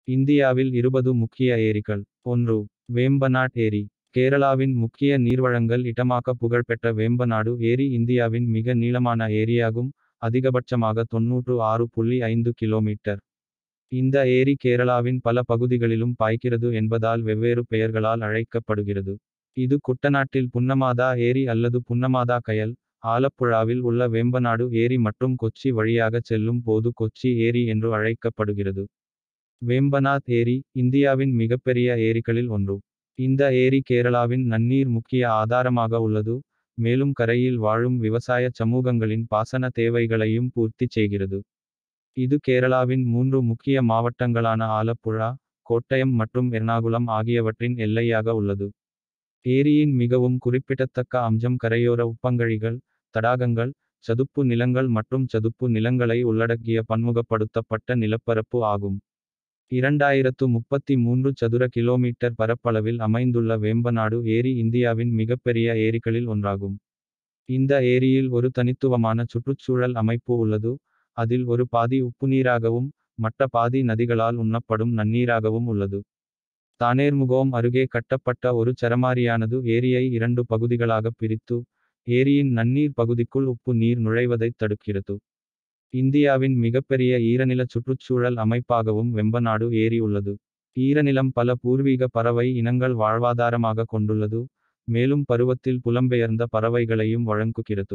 இந்தியாவில் இருபது முக்கிய ஏரிகள் ஒன்று வேம்பநாட் ஏரி கேரளாவின் முக்கிய நீர்வழங்கல் இடமாக புகழ்பெற்ற வேம்பநாடு ஏரி இந்தியாவின் மிக நீளமான ஏரியாகும் அதிகபட்சமாக தொன்னூற்று ஆறு புள்ளி ஐந்து கிலோமீட்டர் இந்த ஏரி கேரளாவின் பல பகுதிகளிலும் பாய்கிறது என்பதால் வெவ்வேறு பெயர்களால் அழைக்கப்படுகிறது இது குட்டநாட்டில் புன்னமாதா ஏரி அல்லது புன்னமாதா கயல் ஆலப்புழாவில் உள்ள வேம்பநாடு ஏரி மற்றும் கொச்சி வழியாக செல்லும் போது கொச்சி ஏரி என்று அழைக்கப்படுகிறது வேம்பநாத் ஏரி இந்தியாவின் மிகப்பெரிய ஏரிகளில் ஒன்று இந்த ஏரி கேரளாவின் நன்னீர் முக்கிய ஆதாரமாக உள்ளது மேலும் கரையில் வாழும் விவசாய சமூகங்களின் பாசன தேவைகளையும் பூர்த்தி செய்கிறது இது கேரளாவின் மூன்று முக்கிய மாவட்டங்களான ஆலப்புழா கோட்டயம் மற்றும் எர்ணாகுளம் ஆகியவற்றின் எல்லையாக உள்ளது ஏரியின் மிகவும் குறிப்பிடத்தக்க அம்சம் கரையோர உப்பங்கழிகள் தடாகங்கள் சதுப்பு நிலங்கள் மற்றும் சதுப்பு நிலங்களை உள்ளடக்கிய பன்முகப்படுத்தப்பட்ட நிலப்பரப்பு ஆகும் இரண்டாயிரத்து முப்பத்தி மூன்று சதுர கிலோமீட்டர் பரப்பளவில் அமைந்துள்ள வேம்பநாடு ஏரி இந்தியாவின் மிகப்பெரிய ஏரிகளில் ஒன்றாகும் இந்த ஏரியில் ஒரு தனித்துவமான சுற்றுச்சூழல் அமைப்பு உள்ளது அதில் ஒரு பாதி உப்புநீராகவும் மற்ற பாதி நதிகளால் உண்ணப்படும் நன்னீராகவும் உள்ளது தானேர்முகோம் அருகே கட்டப்பட்ட ஒரு சரமாரியானது ஏரியை இரண்டு பகுதிகளாக பிரித்து ஏரியின் நன்னீர் பகுதிக்குள் உப்பு நீர் நுழைவதைத் தடுக்கிறது இந்தியாவின் மிகப்பெரிய ஈரநில சுற்றுச்சூழல் அமைப்பாகவும் வெம்பநாடு ஏரி உள்ளது ஈரநிலம் பல பூர்வீக பறவை இனங்கள் வாழ்வாதாரமாக கொண்டுள்ளது மேலும் பருவத்தில் புலம்பெயர்ந்த பறவைகளையும் வழங்குகிறது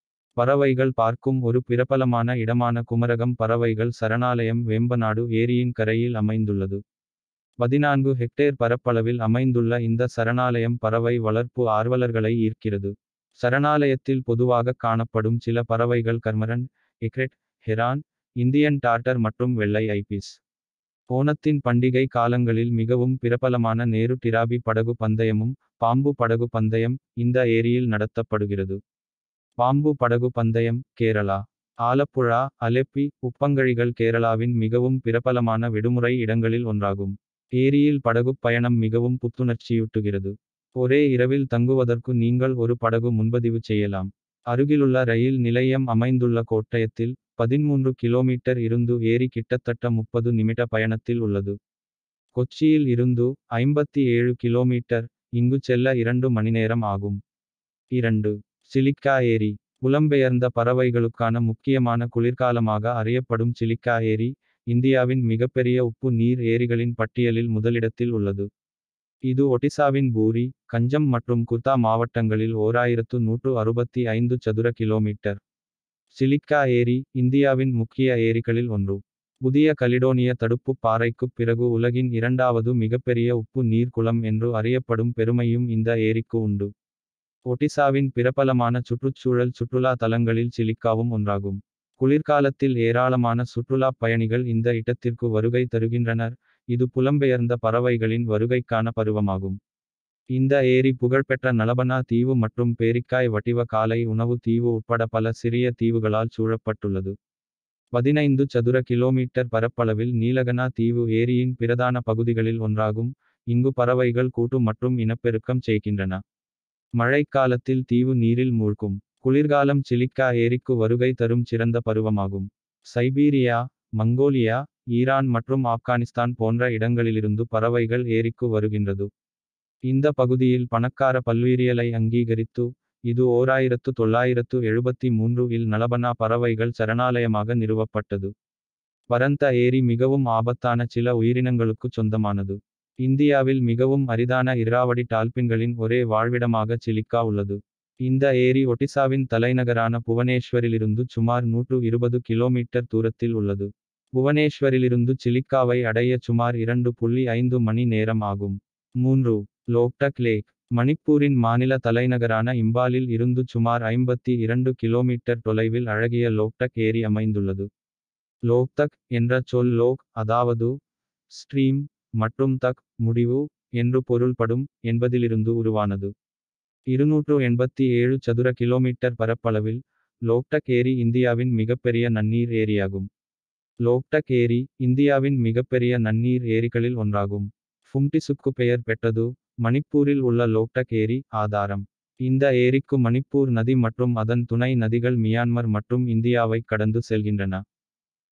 பறவைகள் பார்க்கும் ஒரு பிரபலமான இடமான குமரகம் பறவைகள் சரணாலயம் வேம்பநாடு ஏரியின் கரையில் அமைந்துள்ளது பதினான்கு ஹெக்டேர் பரப்பளவில் அமைந்துள்ள இந்த சரணாலயம் பறவை வளர்ப்பு ஆர்வலர்களை ஈர்க்கிறது சரணாலயத்தில் பொதுவாக காணப்படும் சில பறவைகள் cormorant egret heron Indian darter மற்றும் வெள்ளை ஐபிஸ் ஓணத்தின் பண்டிகை காலங்களில் மிகவும் பிரபலமான நேரு டிராபி படகு பந்தயமும் பாம்பு படகு பந்தயம் இந்த ஏரியில் நடத்தப்படுகிறது பாம்பு படகு பந்தயம் கேரளா ஆலப்புழா அலெப்பி உப்பங்கழிகள் கேரளாவின் மிகவும் பிரபலமான விடுமுறை இடங்களில் ஒன்றாகும் ஏரியில் படகு பயணம் மிகவும் புத்துணர்ச்சியூட்டுகிறது ஒரே இரவில் தங்குவதற்கு நீங்கள் ஒரு படகு முன்பதிவு செய்யலாம் அருகிலுள்ள ரயில் நிலையம் அமைந்துள்ள கோட்டயத்தில் பதிமூன்று கிலோமீட்டர் இருந்து ஏரி கிட்டத்தட்ட முப்பது நிமிட பயணத்தில் உள்ளது கொச்சியில் இருந்து ஐம்பத்தி ஏழு கிலோமீட்டர் இங்கு செல்ல இரண்டு மணிநேரம் ஆகும் இரண்டு சிலிக்கா ஏரி புலம்பெயர்ந்த பறவைகளுக்கான முக்கியமான குளிர்காலமாக அறியப்படும் சிலிக்கா ஏரி இந்தியாவின் மிகப்பெரிய உப்பு நீர் ஏரிகளின் பட்டியலில் முதலிடத்தில் உள்ளது இது ஒடிசாவின் பூரி கஞ்சம் மற்றும் குர்தா மாவட்டங்களில் ஓராயிரத்து நூற்று அறுபத்தி ஐந்து சதுர கிலோமீட்டர் சிலிக்கா ஏரி இந்தியாவின் முக்கிய ஏரிகளில் ஒன்று புதிய கலிடோனிய தடுப்பு பாறைக்குப் பிறகு உலகின் இரண்டாவது மிகப்பெரிய உப்பு நீர் குளம் என்று அறியப்படும் பெருமையும் இந்த ஏரிக்கு உண்டு ஒடிசாவின் பிரபலமான சுற்றுச்சூழல் சுற்றுலா தலங்களில் சிலிக்காவும் ஒன்றாகும் குளிர்காலத்தில் ஏராளமான சுற்றுலாப் பயணிகள் இந்த இடத்திற்கு வருகை தருகின்றனர் இது புலம்பெயர்ந்த பறவைகளின் வருகைக்கான பருவமாகும் இந்த ஏரி புகழ்பெற்ற நலபனா தீவு மற்றும் பேரிக்காய் வட்டிவ காலை உணவு தீவு உட்பட பல சிறிய தீவுகளால் சூழப்பட்டுள்ளது பதினைந்து சதுர கிலோமீட்டர் பரப்பளவில் நீலகனா தீவு ஏரியின் பிரதான பகுதிகளில் ஒன்றாகும் இங்கு பறவைகள் கூட்டு மற்றும் இனப்பெருக்கம் செய்கின்றன மழைக்காலத்தில் தீவு நீரில் மூழ்கும் குளிர்காலம் சிலிக்கா ஏரிக்கு வருகை தரும் சிறந்த பருவமாகும் சைபீரியா மங்கோலியா ஈரான் மற்றும் ஆப்கானிஸ்தான் போன்ற இடங்களிலிருந்து பறவைகள் ஏரிக்கு வருகின்றது இந்த பகுதியில் பணக்கார பல்லுயிரியலை அங்கீகரித்து இது ஓராயிரத்து தொள்ளாயிரத்து எழுபத்தி மூன்று இல் நலபனா பறவைகள் சரணாலயமாக நிறுவப்பட்டது பரந்த ஏரி மிகவும் ஆபத்தான சில உயிரினங்களுக்கு சொந்தமானது இந்தியாவில் மிகவும் அரிதான இராவடி டால்பின்களின் ஒரே வாழ்விடமாக சிலிக்கா உள்ளது இந்த ஏரி ஒடிசாவின் தலைநகரான புவனேஸ்வரிலிருந்து சுமார் நூற்று இருபது கிலோமீட்டர் தூரத்தில் உள்ளது புவனேஸ்வரிலிருந்து சிலிக்காவை அடைய சுமார் இரண்டு புள்ளி ஐந்து மணி நேரம் ஆகும் மூன்று லோக்டக் லேக் மணிப்பூரின் மாநில தலைநகரான இம்பாலில் இருந்து சுமார் ஐம்பத்தி இரண்டு கிலோமீட்டர் தொலைவில் அழகிய லோக்டக் ஏரி அமைந்துள்ளது லோக்தக் என்ற சொல் லோக் அதாவது ஸ்ட்ரீம் மற்றும் தக் முடிவு என்று பொருள்படும் என்பதிலிருந்து உருவானது இருநூற்று எண்பத்தி ஏழு சதுர கிலோமீட்டர் பரப்பளவில் லோக்டக் ஏரி இந்தியாவின் மிகப்பெரிய நன்னீர் ஏரியாகும் லோக்டக் ஏரி இந்தியாவின் மிகப்பெரிய நன்னீர் ஏரிகளில் ஒன்றாகும் ஃபும்டிசுக்கு பெயர் பெற்றது மணிப்பூரில் உள்ள லோக்டக் ஏரி ஆதாரம் இந்த ஏரிக்கு மணிப்பூர் நதி மற்றும் அதன் துணை நதிகள் மியான்மர் மற்றும் இந்தியாவை கடந்து செல்கின்றன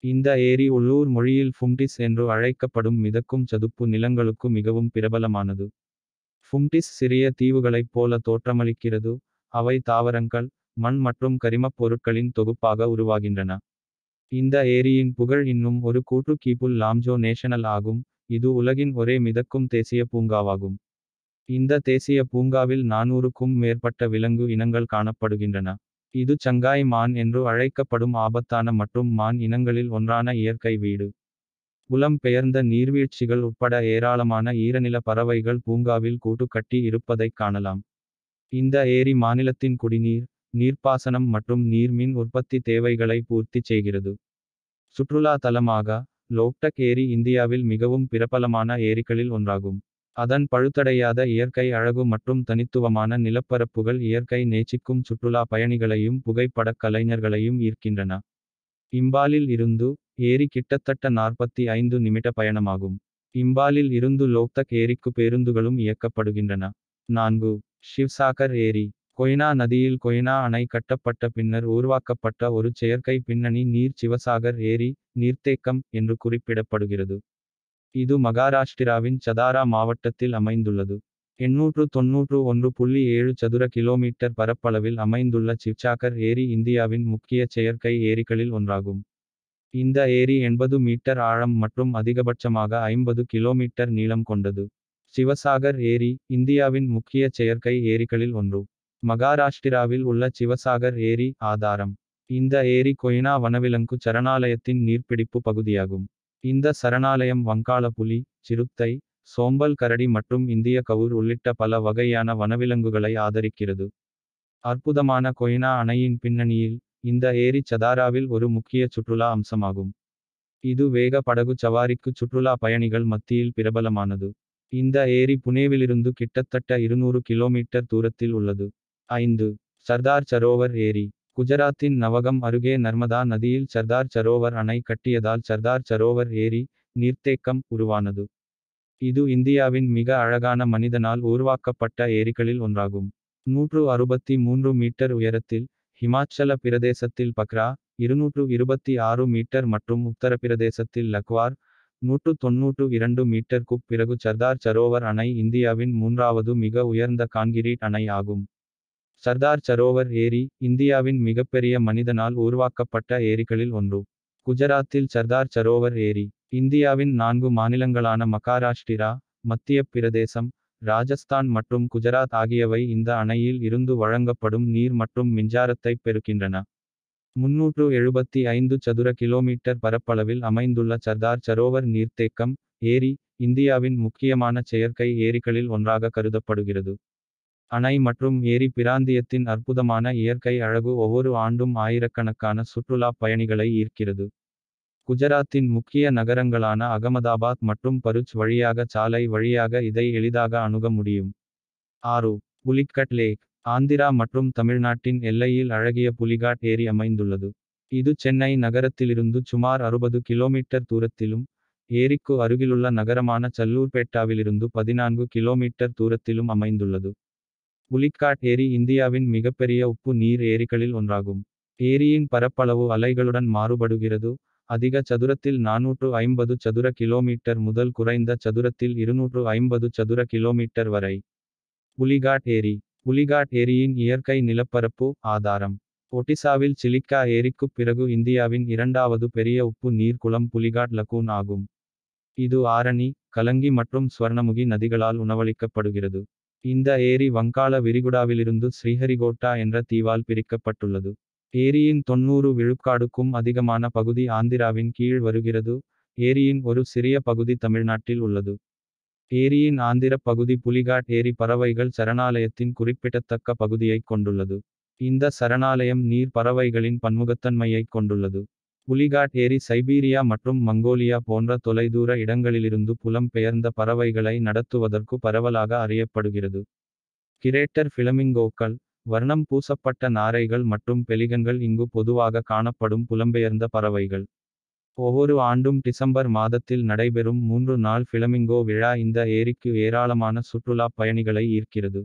இந்த ஏரி உள்ளூர் மொழியில் ஃபும்டிஸ் என்று அழைக்கப்படும் மிதக்கும் சதுப்பு நிலங்களுக்கு மிகவும் பிரபலமானது ஃபும்டிஸ் சிறிய தீவுகளைப் போல தோற்றமளிக்கிறது அவை தாவரங்கள் மண் மற்றும் கரிமப் பொருட்களின் தொகுப்பாக உருவாகின்றன இந்த ஏரியின் புகழ் இன்னும் ஒரு கூற்று கீப்புல் லாம்ஜோ நேஷனல் ஆகும் இது உலகின் ஒரே மிதக்கும் தேசிய பூங்காவாகும் இந்த தேசிய பூங்காவில் நானூறுக்கும் மேற்பட்ட விலங்கு இனங்கள் காணப்படுகின்றன இது சங்காய் மான் என்று அழைக்கப்படும் ஆபத்தான மற்றும் மான் இனங்களில் ஒன்றான இயற்கை வீடு புலம் பெயர்ந்த நீர்வீழ்ச்சிகள் உட்பட ஏராளமான ஈரநில பறவைகள் பூங்காவில் கூட்டு கட்டி இருப்பதைக் காணலாம் இந்த ஏரி மாநிலத்தின் குடிநீர் நீர்ப்பாசனம் மற்றும் நீர்மின் உற்பத்தி தேவைகளை பூர்த்தி செய்கிறது சுற்றுலா தலமாக லோக்டக் ஏரி இந்தியாவில் மிகவும் பிரபலமான ஏரிகளில் ஒன்றாகும் அதன் பழுத்தடையாத இயற்கை அழகு மற்றும் தனித்துவமான நிலப்பரப்புகள் இயற்கை நேசிக்கும் சுற்றுலா பயணிகளையும் புகைப்படக் கலைஞர்களையும் ஈர்க்கின்றன இம்பாலில் இருந்து ஏரி கிட்டத்தட்ட நாற்பத்தி ஐந்து நிமிட பயணமாகும் இம்பாலில் இருந்து லோக்தக் ஏரிக்கு பேருந்துகளும் இயக்கப்படுகின்றன நான்கு ஷிவ்சாகர் ஏரி கொய்னா நதியில் கொய்னா அணை கட்டப்பட்ட பின்னர் உருவாக்கப்பட்ட ஒரு செயற்கை பின்னணி நீர் சிவசாகர் ஏரி நீர்த்தேக்கம் என்று குறிப்பிடப்படுகிறது இது மகாராஷ்டிராவின் சதாரா மாவட்டத்தில் அமைந்துள்ளது எண்ணூற்று தொன்னூற்று ஒன்று புள்ளி ஏழு சதுர கிலோமீட்டர் பரப்பளவில் அமைந்துள்ள சிவ்சாகர் ஏரி இந்தியாவின் முக்கிய செயற்கை ஏரிகளில் ஒன்றாகும் இந்த ஏரி எண்பது மீட்டர் ஆழம் மற்றும் அதிகபட்சமாக ஐம்பது கிலோமீட்டர் நீளம் கொண்டது சிவசாகர் ஏரி இந்தியாவின் முக்கிய செயற்கை ஏரிகளில் ஒன்று மகாராஷ்டிராவில் உள்ள சிவசாகர் ஏரி ஆதாரம் இந்த ஏரி கொய்னா வனவிலங்கு சரணாலயத்தின் நீர்பிடிப்பு பகுதியாகும் இந்த சரணாலயம் வங்காள புலி சிறுத்தை சோம்பல் கரடி மற்றும் இந்திய கவுர் உள்ளிட்ட பல வகையான வனவிலங்குகளை ஆதரிக்கிறது அற்புதமான கொய்னா அணையின் பின்னணியில் இந்த ஏரி சதாராவில் ஒரு முக்கிய சுற்றுலா அம்சமாகும் இது வேக படகு சவாரிக்கு சுற்றுலா பயணிகள் மத்தியில் பிரபலமானது இந்த ஏரி புனேவிலிருந்து கிட்டத்தட்ட இருநூறு கிலோமீட்டர் தூரத்தில் உள்ளது ஐந்து சர்தார் சரோவர் ஏரி குஜராத்தின் நவகம் அருகே நர்மதா நதியில் சர்தார் சரோவர் அணை கட்டியதால் சர்தார் சரோவர் ஏரி நீர்த்தேக்கம் உருவானது இது இந்தியாவின் மிக அழகான மனிதனால் உருவாக்கப்பட்ட ஏரிகளில் ஒன்றாகும் நூற்று அறுபத்தி மூன்று மீட்டர் உயரத்தில் ஹிமாச்சல பிரதேசத்தில் பக்ரா இருநூற்று இருபத்தி ஆறு மீட்டர் மற்றும் உத்தரப்பிரதேசத்தில் லக்வார் நூற்று தொன்னூற்று இரண்டு மீட்டர்க்குப் பிறகு சர்தார் சரோவர் அணை இந்தியாவின் மூன்றாவது மிக உயர்ந்த கான்கிரீட் அணை ஆகும் சர்தார் சரோவர் ஏரி இந்தியாவின் மிகப்பெரிய மனிதனால் உருவாக்கப்பட்ட ஏரிகளில் ஒன்று குஜராத்தில் சர்தார் சரோவர் ஏரி இந்தியாவின் நான்கு மாநிலங்களான மகாராஷ்டிரா மத்திய பிரதேசம் ராஜஸ்தான் மற்றும் குஜராத் ஆகியவை இந்த அணையில் இருந்து வழங்கப்படும் நீர் மற்றும் மின்சாரத்தை பெறுகின்றன முன்னூற்று எழுபத்தி ஐந்து சதுர கிலோமீட்டர் பரப்பளவில் அமைந்துள்ள சர்தார் சரோவர் நீர்த்தேக்கம் ஏரி இந்தியாவின் முக்கியமான செயற்கை ஏரிகளில் ஒன்றாக கருதப்படுகிறது அணை மற்றும் ஏரி பிராந்தியத்தின் அற்புதமான இயற்கை அழகு ஒவ்வொரு ஆண்டும் ஆயிரக்கணக்கான சுற்றுலா பயணிகளை ஈர்க்கிறது குஜராத்தின் முக்கிய நகரங்களான அகமதாபாத் மற்றும் பருச் வழியாக சாலை வழியாக இதை எளிதாக அணுக முடியும் ஆறு புலிக்கட் லேக் ஆந்திரா மற்றும் தமிழ்நாட்டின் எல்லையில் அழகிய புலிகாட் ஏரி அமைந்துள்ளது இது சென்னை நகரத்திலிருந்து சுமார் அறுபது கிலோமீட்டர் தூரத்திலும் ஏரிக்கு அருகிலுள்ள நகரமான சல்லூர்பேட்டாவிலிருந்து பதினான்கு கிலோமீட்டர் தூரத்திலும் அமைந்துள்ளது புலிக்காட் ஏரி இந்தியாவின் மிகப்பெரிய உப்பு நீர் ஏரிகளில் ஒன்றாகும் ஏரியின் பரப்பளவு அலைகளுடன் மாறுபடுகிறது அதிக சதுரத்தில் நானூற்று ஐம்பது சதுர கிலோமீட்டர் முதல் குறைந்த சதுரத்தில் இருநூற்று ஐம்பது சதுர கிலோமீட்டர் வரை புலிகாட் ஏரி புலிகாட் ஏரியின் இயற்கை நிலப்பரப்பு ஆதாரம் ஒடிசாவில் சிலிக்கா ஏரிக்குப் பிறகு இந்தியாவின் இரண்டாவது பெரிய உப்பு நீர் குளம் புலிகாட் லக்கூன் ஆகும் இது ஆரணி கலங்கி மற்றும் ஸ்வர்ணமுகி நதிகளால் உணவளிக்கப்படுகிறது இந்த ஏரி வங்காள விரிகுடாவிலிருந்து ஸ்ரீஹரிகோட்டா என்ற தீவால் பிரிக்கப்பட்டுள்ளது ஏரியின் தொன்னூறு விழுக்காடுக்கும் அதிகமான பகுதி ஆந்திராவின் கீழ் வருகிறது ஏரியின் ஒரு சிறிய பகுதி தமிழ்நாட்டில் உள்ளது ஏரியின் ஆந்திரப் பகுதி புலிகாட் ஏரி பறவைகள் சரணாலயத்தின் குறிப்பிடத்தக்க பகுதியைக் கொண்டுள்ளது இந்த சரணாலயம் நீர் பறவைகளின் பன்முகத்தன்மையைக் கொண்டுள்ளது புலிகாட் ஏரி சைபீரியா மற்றும் மங்கோலியா போன்ற தொலைதூர இடங்களிலிருந்து புலம் பெயர்ந்த பறவைகளை நடத்துவதற்கு பரவலாக அறியப்படுகிறது கிரேட்டர் ஃபிளமிங்கோக்கள் வர்ணம் பூசப்பட்ட நாரைகள் மற்றும் பெலிகன்கள் இங்கு பொதுவாக காணப்படும் புலம்பெயர்ந்த பறவைகள் ஒவ்வொரு ஆண்டும் டிசம்பர் மாதத்தில் நடைபெறும் மூன்று நாள் ஃபிளமிங்கோ விழா இந்த ஏரிக்கு ஏராளமான சுற்றுலா பயணிகளை ஈர்க்கிறது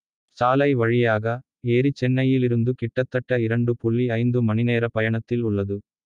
சாலை வழியாக ஏரி சென்னையிலிருந்து கிட்டத்தட்ட இரண்டு புள்ளி ஐந்து மணிநேர பயணத்தில் உள்ளது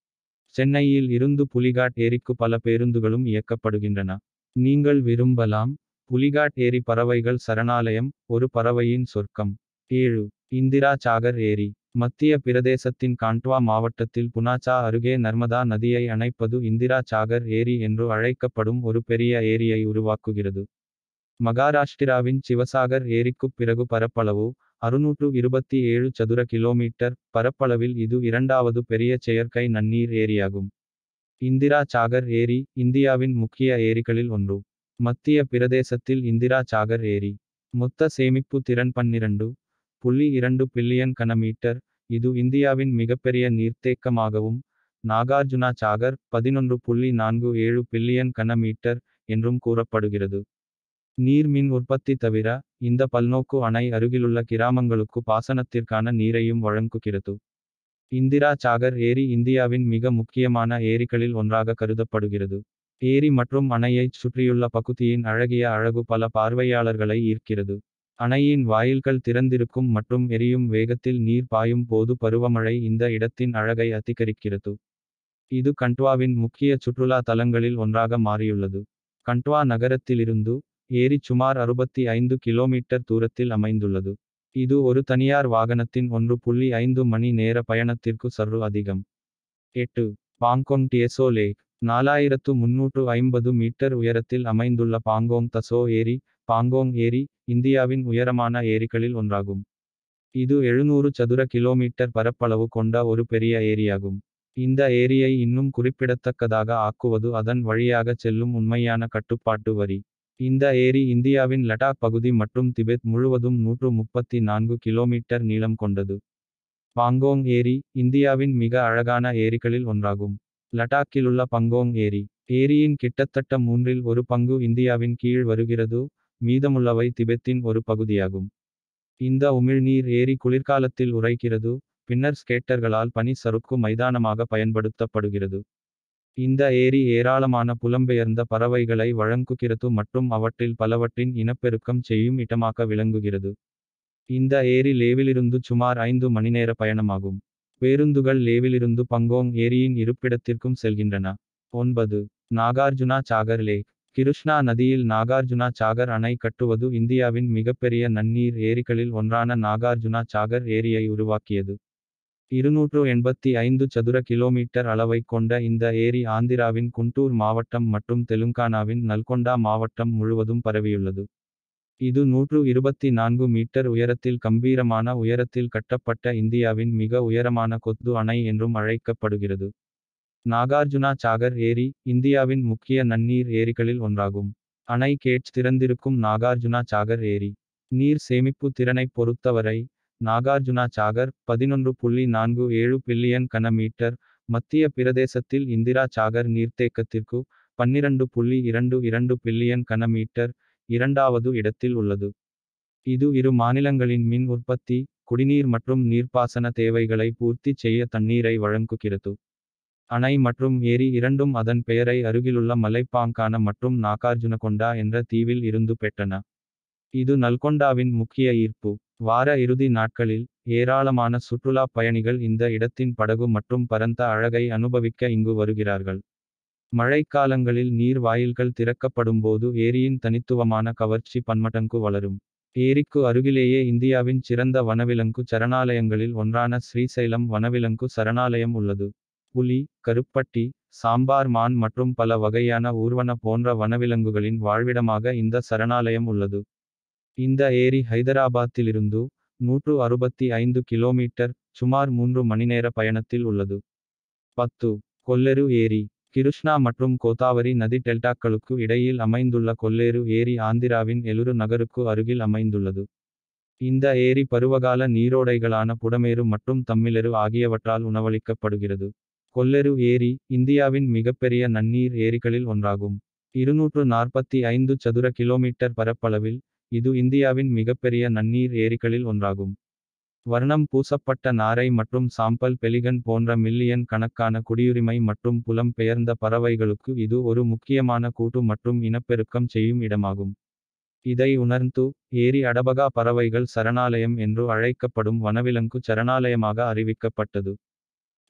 சென்னையில் இருந்து புலிகாட் ஏரிக்கு பல பேருந்துகளும் இயக்கப்படுகின்றன நீங்கள் விரும்பலாம் புலிகாட் ஏரி பறவைகள் சரணாலயம் ஒரு பறவையின் சொர்க்கம் ஏழு இந்திரா சாகர் ஏரி மத்திய பிரதேசத்தின் காண்ட்வா மாவட்டத்தில் புனாச்சா அருகே நர்மதா நதியை அணைப்பது இந்திரா சாகர் ஏரி என்று அழைக்கப்படும் ஒரு பெரிய ஏரியை உருவாக்குகிறது மகாராஷ்டிராவின் சிவசாகர் ஏரிக்குப் பிறகு பரப்பளவு அறுநூற்று இருபத்தி ஏழு சதுர கிலோமீட்டர் பரப்பளவில் இது இரண்டாவது பெரிய செயற்கை நன்னீர் ஏரியாகும் இந்திரா சாகர் ஏரி இந்தியாவின் முக்கிய ஏரிகளில் ஒன்று மத்திய பிரதேசத்தில் இந்திரா சாகர் ஏரி மொத்த சேமிப்பு திறன் பன்னிரண்டு புள்ளி இரண்டு பில்லியன் கனமீட்டர் இது இந்தியாவின் மிகப்பெரிய நீர்த்தேக்கமாகவும் நாகார்ஜுனா சாகர் பதினொன்று புள்ளி நான்கு ஏழு பில்லியன் கனமீட்டர் என்றும் கூறப்படுகிறது நீர் மின் உற்பத்தி தவிர இந்த பல்நோக்கு அணை அருகிலுள்ள கிராமங்களுக்கு பாசனத்திற்கான நீரையும் வழங்குகிறது இந்திரா சாகர் ஏரி இந்தியாவின் மிக முக்கியமான ஏரிகளில் ஒன்றாக கருதப்படுகிறது ஏரி மற்றும் அணையைச் சுற்றியுள்ள பகுதியின் அழகிய அழகு பல பார்வையாளர்களை ஈர்க்கிறது அணையின் வாயில்கள் திறந்திருக்கும் மற்றும் எரியும் வேகத்தில் நீர் பாயும் போது பருவமழை இந்த இடத்தின் அழகை அதிகரிக்கிறது இது கண்ட்வாவின் முக்கிய சுற்றுலா தலங்களில் ஒன்றாக மாறியுள்ளது கண்ட்வா நகரத்திலிருந்து ஏரி சுமார் அறுபத்தி ஐந்து கிலோமீட்டர் தூரத்தில் அமைந்துள்ளது இது ஒரு தனியார் வாகனத்தின் ஒன்று புள்ளி ஐந்து மணி நேர பயணத்திற்கு சற்று அதிகம் எட்டு பாங்கோங் டியசோ லேக் நாலாயிரத்து முன்னூற்று ஐம்பது மீட்டர் உயரத்தில் அமைந்துள்ள பாங்கோங் தசோ ஏரி பாங்கோங் ஏரி இந்தியாவின் உயரமான ஏரிகளில் ஒன்றாகும் இது எழுநூறு சதுர கிலோமீட்டர் பரப்பளவு கொண்ட ஒரு பெரிய ஏரியாகும் இந்த ஏரியை இன்னும் குறிப்பிடத்தக்கதாக ஆக்குவது அதன் வழியாக செல்லும் உண்மையான கட்டுப்பாட்டு வரி இந்த ஏரி இந்தியாவின் லடாக் பகுதி மற்றும் திபெத் முழுவதும் நூற்று முப்பத்தி நான்கு கிலோமீட்டர் நீளம் கொண்டது பாங்கோங் ஏரி இந்தியாவின் மிக அழகான ஏரிகளில் ஒன்றாகும் லடாக்கிலுள்ள பங்கோங் ஏரி ஏரியின் கிட்டத்தட்ட மூன்றில் ஒரு பங்கு இந்தியாவின் கீழ் வருகிறது மீதமுள்ளவை திபெத்தின் ஒரு பகுதியாகும் இந்த உமிழ்நீர் ஏரி குளிர்காலத்தில் உறைகிறது பின்னர் ஸ்கேட்டர்களால் பனி சறுக்கு மைதானமாக பயன்படுத்தப்படுகிறது இந்த ஏரி ஏராளமான புலம்பெயர்ந்த பறவைகளை வழங்குகிறது மற்றும் அவற்றில் பலவற்றின் இனப்பெருக்கம் செய்யும் இடமாக விளங்குகிறது இந்த ஏரி லேவிலிருந்து சுமார் ஐந்து மணிநேர பயணமாகும் பேருந்துகள் லேவிலிருந்து பங்கோங் ஏரியின் இருப்பிடத்திற்கும் செல்கின்றன ஒன்பது நாகார்ஜுனா சாகர் லேக் கிருஷ்ணா நதியில் நாகார்ஜுனா சாகர் அணை கட்டுவது இந்தியாவின் மிகப்பெரிய நன்னீர் ஏரிகளில் ஒன்றான நாகார்ஜுனா சாகர் ஏரியை உருவாக்கியது இருநூற்று எண்பத்தி ஐந்து சதுர கிலோமீட்டர் அளவை கொண்ட இந்த ஏரி ஆந்திராவின் குண்டூர் மாவட்டம் மற்றும் தெலுங்கானாவின் நல்கொண்டா மாவட்டம் முழுவதும் பரவியுள்ளது இது நூற்று இருபத்தி நான்கு மீட்டர் உயரத்தில் கம்பீரமான உயரத்தில் கட்டப்பட்ட இந்தியாவின் மிக உயரமான கொத்து அணை என்றும் அழைக்கப்படுகிறது நாகார்ஜுனா சாகர் ஏரி இந்தியாவின் முக்கிய நன்னீர் ஏரிகளில் ஒன்றாகும் அணை கேட்ச் திறந்திருக்கும் நாகார்ஜுனா சாகர் ஏரி நீர் சேமிப்பு திறனைப் பொறுத்தவரை நாகார்ஜுனா சாகர் பதினொன்று புள்ளி நான்கு ஏழு பில்லியன் கன மீட்டர் மத்திய பிரதேசத்தில் இந்திரா சாகர் நீர்த்தேக்கத்திற்கு பன்னிரண்டு புள்ளி இரண்டு இரண்டு பில்லியன் கன மீட்டர் இரண்டாவது இடத்தில் உள்ளது இது இரு மாநிலங்களின் மின் உற்பத்தி குடிநீர் மற்றும் நீர்ப்பாசன தேவைகளை பூர்த்தி செய்ய தண்ணீரை வழங்குகிறது அணை மற்றும் ஏரி இரண்டும் அதன் பெயரை அருகிலுள்ள மலைப்பாங்கான மற்றும் நாகார்ஜுனகொண்டா என்ற தீவில் இருந்து பெற்றன இது நல்கொண்டாவின் முக்கிய ஈர்ப்பு வார இறுதி நாட்களில் ஏராளமான சுற்றுலா பயணிகள் இந்த இடத்தின் படகு மற்றும் பரந்த அழகை அனுபவிக்க இங்கு வருகிறார்கள் மழைக்காலங்களில் நீர் வாயில்கள் திறக்கப்படும்போது ஏரியின் தனித்துவமான கவர்ச்சி பன்மடங்கு வளரும் ஏரிக்கு அருகிலேயே இந்தியாவின் சிறந்த வனவிலங்கு சரணாலயங்களில் ஒன்றான ஸ்ரீசைலம் வனவிலங்கு சரணாலயம் உள்ளது புலி கருப்பட்டி சாம்பார் மான் மற்றும் பல வகையான ஊர்வன போன்ற வனவிலங்குகளின் வாழ்விடமாக இந்த சரணாலயம் உள்ளது இந்த ஏரி ஹைதராபாத்திலிருந்து நூற்று அறுபத்தி ஐந்து கிலோமீட்டர் சுமார் மூன்று மணிநேர பயணத்தில் உள்ளது பத்து கொல்லெரு ஏரி கிருஷ்ணா மற்றும் கோதாவரி நதி டெல்டாக்களுக்கு இடையில் அமைந்துள்ள கொல்லேரு ஏரி ஆந்திராவின் எலுரு நகருக்கு அருகில் அமைந்துள்ளது இந்த ஏரி பருவகால நீரோடைகளான புடமேரு மற்றும் தம்மிலெரு ஆகியவற்றால் உணவளிக்கப்படுகிறது கொல்லெரு ஏரி இந்தியாவின் மிகப்பெரிய நன்னீர் ஏரிகளில் ஒன்றாகும் இருநூற்று நாற்பத்தி ஐந்து சதுர கிலோமீட்டர் பரப்பளவில் இது இந்தியாவின் மிகப்பெரிய நன்னீர் ஏரிகளில் ஒன்றாகும் வர்ணம் பூசப்பட்ட நாரை மற்றும் சாம்பல் பெலிகன் போன்ற மில்லியன் கணக்கான குடியுரிமை மற்றும் புலம் பெயர்ந்த பறவைகளுக்கு இது ஒரு முக்கியமான கூட்டு மற்றும் இனப்பெருக்கம் செய்யும் இடமாகும் இதை உணர்ந்து ஏரி அடபகா பறவைகள் சரணாலயம் என்று அழைக்கப்படும் வனவிலங்கு சரணாலயமாக அறிவிக்கப்பட்டது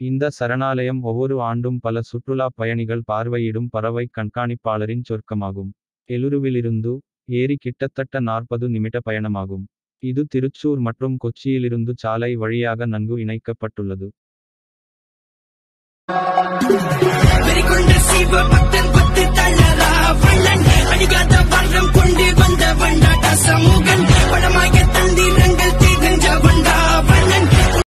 இந்த சரணாலயம் ஒவ்வொரு ஆண்டும் பல சுற்றுலா பயணிகள் பார்வையிடும் பறவை கண்காணிப்பாளரின் சொர்க்கமாகும் எலுருவிலிருந்து ஏரி கிட்டத்தட்ட நாற்பது நிமிட பயணமாகும் இது திருச்சூர் மற்றும் கொச்சியிலிருந்து சாலை வழியாக நன்கு இணைக்கப்பட்டுள்ளது வெறிகொண்ட சிவ பக்த